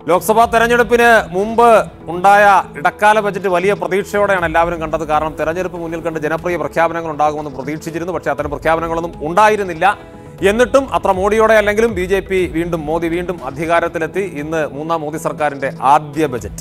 ലോക്സഭാ തെരഞ്ഞെടുപ്പിന് മുമ്പ് ഉണ്ടായ ഇടക്കാല ബജറ്റ് വലിയ പ്രതീക്ഷയോടെയാണ് എല്ലാവരും കണ്ടത് കാരണം തെരഞ്ഞെടുപ്പ് മുന്നിൽ കണ്ട് ജനപ്രിയ പ്രഖ്യാപനങ്ങൾ ഉണ്ടാകുമെന്ന് പ്രതീക്ഷിച്ചിരുന്നു പക്ഷേ അത്തരം പ്രഖ്യാപനങ്ങളൊന്നും ഉണ്ടായിരുന്നില്ല എന്നിട്ടും അത്ര മോഡിയോടെ അല്ലെങ്കിലും ബി ജെ പി വീണ്ടും മോദി വീണ്ടും അധികാരത്തിലെത്തി ഇന്ന് മൂന്നാം മോദി സർക്കാരിന്റെ ആദ്യ ബജറ്റ്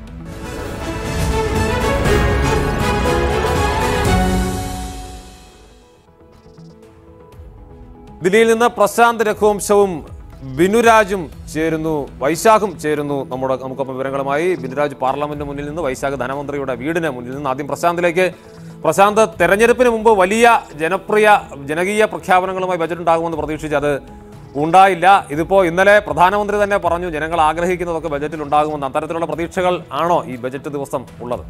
ദില്ലിയിൽ നിന്ന് പ്രശാന്ത് രഘുവംശവും ബിനുരാജും ചേരുന്നു വൈശാഖും ചേരുന്നു നമ്മുടെ നമുക്കൊപ്പം വിവരങ്ങളുമായി ബിനുരാജ് പാർലമെന്റിന് മുന്നിൽ നിന്ന് വൈശാഖ് ധനമന്ത്രിയുടെ വീടിന് മുന്നിൽ നിന്ന് ആദ്യം പ്രശാന്തിലേക്ക് പ്രശാന്ത് തെരഞ്ഞെടുപ്പിന് മുമ്പ് വലിയ ജനപ്രിയ ജനകീയ പ്രഖ്യാപനങ്ങളുമായി ബജറ്റ് ഉണ്ടാകുമെന്ന് പ്രതീക്ഷിച്ച് അത് ഉണ്ടായില്ല ഇതിപ്പോ ഇന്നലെ പ്രധാനമന്ത്രി തന്നെ പറഞ്ഞു ജനങ്ങൾ ആഗ്രഹിക്കുന്നതൊക്കെ ബജറ്റിൽ ഉണ്ടാകുമെന്ന് അത്തരത്തിലുള്ള പ്രതീക്ഷകൾ ആണോ ഈ ബജറ്റ് ദിവസം ഉള്ളത്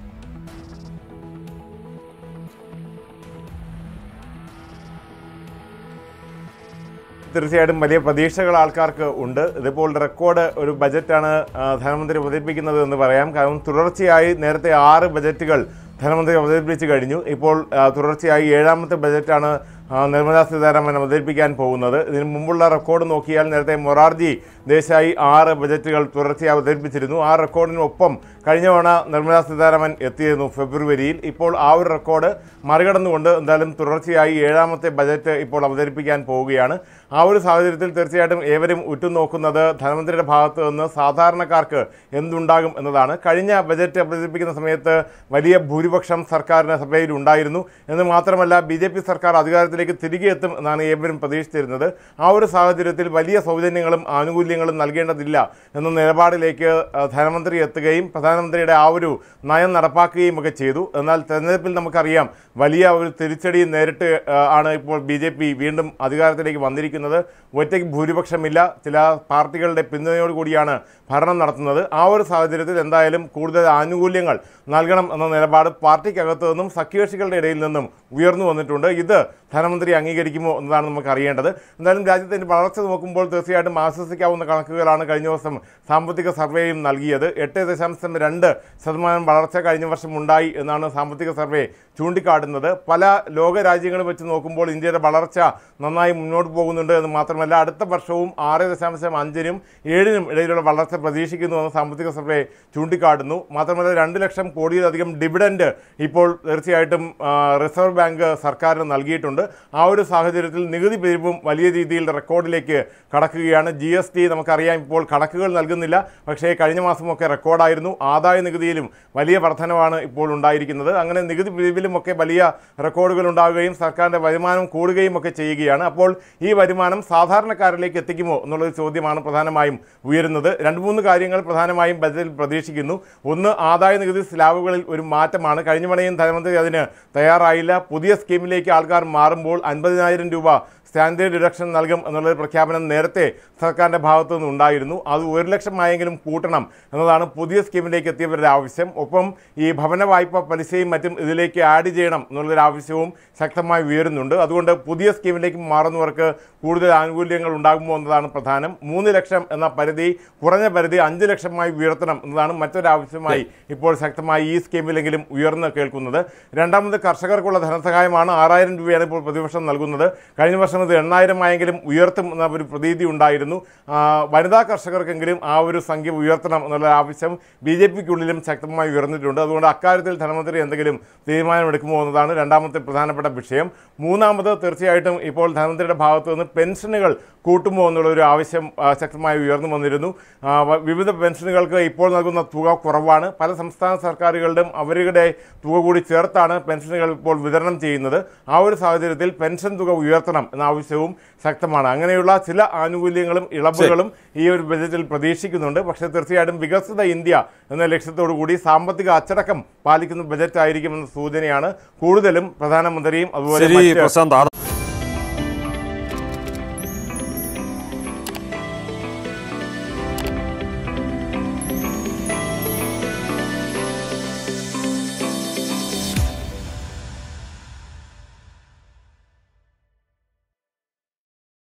തീർച്ചയായിട്ടും വലിയ പ്രതീക്ഷകൾ ആൾക്കാർക്ക് ഉണ്ട് ഇതിപ്പോൾ റെക്കോർഡ് ഒരു ബജറ്റാണ് ആ, ധനമന്ത്രി അവതരിപ്പിക്കുന്നത് എന്ന് പറയാം കാരണം തുടർച്ചയായി നേരത്തെ ആറ് ബജറ്റുകൾ ധനമന്ത്രി അവതരിപ്പിച്ച് കഴിഞ്ഞു ഇപ്പോൾ ആ, തുടർച്ചയായി ഏഴാമത്തെ ബജറ്റാണ് ആ, നിർമ്മലാ സീതാരാമൻ അവതരിപ്പിക്കാൻ പോകുന്നത് ഇതിന് മുമ്പുള്ള റെക്കോർഡ് നോക്കിയാൽ നേരത്തെ മൊറാർജി ദേശായി ആറ് ബജറ്റുകൾ തുടർച്ചയായി അവതരിപ്പിച്ചിരുന്നു ആ റെക്കോർഡിനൊപ്പം കഴിഞ്ഞ തവണ നിർമ്മലാ സീതാരാമൻ എത്തിയിരുന്നു ഫെബ്രുവരിയിൽ ഇപ്പോൾ ആ ഒരു റെക്കോർഡ് മറികടന്നുകൊണ്ട് എന്തായാലും തുടർച്ചയായി ഏഴാമത്തെ ബജറ്റ് ഇപ്പോൾ അവതരിപ്പിക്കാൻ പോവുകയാണ് ആ ഒരു സാഹചര്യത്തിൽ തീർച്ചയായിട്ടും ഏവരും ഉറ്റുനോക്കുന്നത് ധനമന്ത്രിയുടെ ഭാഗത്ത് നിന്ന് സാധാരണക്കാർക്ക് എന്തുണ്ടാകും എന്നതാണ് കഴിഞ്ഞ ബജറ്റ് അവതരിപ്പിക്കുന്ന സമയത്ത് വലിയ ഭൂരിപക്ഷം സർക്കാരിന് സഭയിൽ ഉണ്ടായിരുന്നു എന്ന് മാത്രമല്ല ബി ജെ പി സർക്കാർ അധികാരത്തിലേക്ക് തിരികെ എത്തും എന്നാണ് ഏവരും പ്രതീക്ഷിച്ചിരുന്നത് ആ ഒരു സാഹചര്യത്തിൽ വലിയ സൗജന്യങ്ങളും ആനുകൂല്യങ്ങളും നൽകേണ്ടതില്ല എന്ന നിലപാടിലേക്ക് ആ, ധനമന്ത്രി എത്തുകയും പ്രധാനമന്ത്രിയുടെ ആ ഒരു നയം നടപ്പാക്കുകയും ഒക്കെ ചെയ്തു എന്നാൽ തെരഞ്ഞെടുപ്പിൽ നമുക്കറിയാം വലിയ ഒരു തിരിച്ചടി നേരിട്ട് ആ, ആണ് ഇപ്പോൾ ബി ജെ പി വീണ്ടും അധികാരത്തിലേക്ക് വന്നിരിക്കുന്നത് ഒറ്റയ്ക്ക് ഭൂരിപക്ഷമില്ല ചില പാർട്ടികളുടെ പിന്തുണയോടുകൂടിയാണ് ഭരണം നടത്തുന്നത് ആ ഒരു സാഹചര്യത്തിൽ എന്തായാലും കൂടുതൽ ആനുകൂല്യങ്ങൾ നൽകണം എന്ന നിലപാട് പാർട്ടിക്കകത്തു നിന്നും സഖ്യകക്ഷികളുടെ ഇടയിൽ നിന്നും ഉയർന്നു വന്നിട്ടുണ്ട് ഇത് ധനമന്ത്രി അംഗീകരിക്കുമോ എന്നതാണ് നമുക്ക് അറിയേണ്ടത് എന്തായാലും രാജ്യത്തിൻ്റെ വളർച്ച നോക്കുമ്പോൾ തീർച്ചയായിട്ടും ആശ്വസിക്കാവുന്ന കണക്കുകളാണ് കഴിഞ്ഞ ദിവസം സാമ്പത്തിക സർവേയും നൽകിയത് എട്ട് ദശാംശം രണ്ട് ശതമാനം വളർച്ച കഴിഞ്ഞ വർഷം ഉണ്ടായി എന്നാണ് സാമ്പത്തിക സർവേ ചൂണ്ടിക്കാട്ടുന്നത് പല ലോക രാജ്യങ്ങളും വെച്ച് നോക്കുമ്പോൾ ഇന്ത്യയുടെ വളർച്ച നന്നായി മുന്നോട്ട് പോകുന്നുണ്ട് എന്ന് മാത്രമല്ല അടുത്ത വർഷവും ആറ് ദശാംശം അഞ്ചിനും ഏഴിനും ഇടയിലുള്ള വളർച്ച പ്രതീക്ഷിക്കുന്നുവെന്ന് സാമ്പത്തിക സർവേ ചൂണ്ടിക്കാട്ടുന്നു മാത്രമല്ല രണ്ട് ലക്ഷം കോടിയിലധികം ഡിവിഡൻഡ് ഇപ്പോൾ തീർച്ചയായിട്ടും ആ, റിസർവ് ബാങ്ക് സർക്കാരിന് നൽകിയിട്ടുണ്ട് ആ ഒരു സാഹചര്യത്തിൽ നികുതി പിരിവും വലിയ രീതിയിൽ റെക്കോർഡിലേക്ക് കടക്കുകയാണ് ജി എസ് ടി നമുക്കറിയാം ഇപ്പോൾ കണക്കുകൾ നൽകുന്നില്ല പക്ഷേ കഴിഞ്ഞ മാസമൊക്കെ റെക്കോർഡായിരുന്നു ആദായ നികുതിയിലും വലിയ വർധനവാണ് ഇപ്പോൾ ഉണ്ടായിരിക്കുന്നത് അങ്ങനെ നികുതി പിരിവിലും ഒക്കെ വലിയ റെക്കോർഡുകൾ ഉണ്ടാവുകയും സർക്കാരിൻ്റെ വരുമാനം കൂടുകയും ഒക്കെ ചെയ്യുകയാണ് അപ്പോൾ ഈ വരുമാനം സാധാരണക്കാരിലേക്ക് എത്തിക്കുമോ എന്നുള്ളൊരു ചോദ്യമാണ് പ്രധാനമായും ഉയരുന്നത് രണ്ട് മൂന്ന് കാര്യങ്ങൾ പ്രധാനമായും ബജറ്റിൽ പ്രതീക്ഷിക്കുന്നു ഒന്ന് ആദായ നികുതി സ്ലാബുകളിൽ ഒരു മാറ്റമാണ് കഴിഞ്ഞ മണിയും ധനമന്ത്രി അതിന് തയ്യാറായില്ല പുതിയ സ്കീമിലേക്ക് ആൾക്കാർ മാറുമ്പോൾ അൻപതിനായിരം രൂപ സ്റ്റാൻഡേർഡ് ഡിഡക്ഷൻ നൽകും എന്നുള്ളൊരു പ്രഖ്യാപനം നേരത്തെ സർക്കാരിൻ്റെ ഭാഗത്തു നിന്ന് ഉണ്ടായിരുന്നു അത് ഒരു ലക്ഷമായെങ്കിലും കൂട്ടണം എന്നതാണ് പുതിയ സ്കീമിലേക്ക് എത്തിയവരുടെ ആവശ്യം ഒപ്പം ഈ ഭവന വായ്പ പലിശയും മറ്റും ഇതിലേക്ക് ആഡ് ചെയ്യണം എന്നുള്ളൊരു ആവശ്യവും ശക്തമായി ഉയരുന്നുണ്ട് അതുകൊണ്ട് പുതിയ സ്കീമിലേക്ക് മാറുന്നവർക്ക് കൂടുതൽ ആനുകൂല്യങ്ങൾ ഉണ്ടാകുമോ എന്നതാണ് പ്രധാനം മൂന്ന് ലക്ഷം എന്ന പരിധി കുറഞ്ഞ പരിധി അഞ്ച് ലക്ഷമായി ഉയർത്തണം എന്നതാണ് മറ്റൊരാവശ്യമായി ഇപ്പോൾ ശക്തമായി ഈ സ്കീമിലെങ്കിലും ഉയർന്ന് കേൾക്കുന്നത് രണ്ടാമത് കർഷകർക്കുള്ള ധനസഹായമാണ് ആറായിരം രൂപയാണ് ഇപ്പോൾ പ്രതിവർഷം നൽകുന്നത് കഴിഞ്ഞ വർഷം ഇത് എണ്ണായിരം ആയെങ്കിലും ഉയർത്തും എന്ന ഒരു പ്രതീതി ഉണ്ടായിരുന്നു ആ, വനിതാ കർഷകർക്കെങ്കിലും ആ ഒരു സംഖ്യ ഉയർത്തണം എന്നുള്ള ആവശ്യം ബി ജെ പിക്കുള്ളിലും ശക്തമായി ഉയർന്നിട്ടുണ്ട് അതുകൊണ്ട് അക്കാര്യത്തിൽ ധനമന്ത്രി എന്തെങ്കിലും തീരുമാനമെടുക്കുമോ എന്നതാണ് രണ്ടാമത്തെ പ്രധാനപ്പെട്ട വിഷയം മൂന്നാമത് തീർച്ചയായിട്ടും ഇപ്പോൾ ധനമന്ത്രിയുടെ ഭാഗത്തു നിന്ന് പെൻഷനുകൾ കൂട്ടുമോ എന്നുള്ളൊരു ആവശ്യം ആ, ശക്തമായി ഉയർന്നു വന്നിരുന്നു ആ, വ- വിവിധ പെൻഷനുകൾക്ക് ഇപ്പോൾ നൽകുന്ന തുക കുറവാണ് പല സംസ്ഥാന സർക്കാരുകളുടെയും അവരുടെ തുക കൂടി ചേർത്താണ് പെൻഷനുകൾ ഇപ്പോൾ വിതരണം ചെയ്യുന്നത് ആ ഒരു സാഹചര്യത്തിൽ പെൻഷൻ തുക ഉയർത്തണം എന്ന ആവശ്യവും ശക്തമാണ് അങ്ങനെയുള്ള ചില ആനുകൂല്യങ്ങളും ഇളവുകളും ഈ ഒരു ബജറ്റിൽ പ്രതീക്ഷിക്കുന്നുണ്ട് പക്ഷേ തീർച്ചയായിട്ടും വികസിത ഇന്ത്യ എന്ന ലക്ഷ്യത്തോടു കൂടി സാമ്പത്തിക അച്ചടക്കം പാലിക്കുന്ന ബജറ്റ് ആയിരിക്കുമെന്ന സൂചനയാണ് കൂടുതലും പ്രധാനമന്ത്രിയും അതുപോലെ ശരി മറ്റ് പ്രശാന്ത്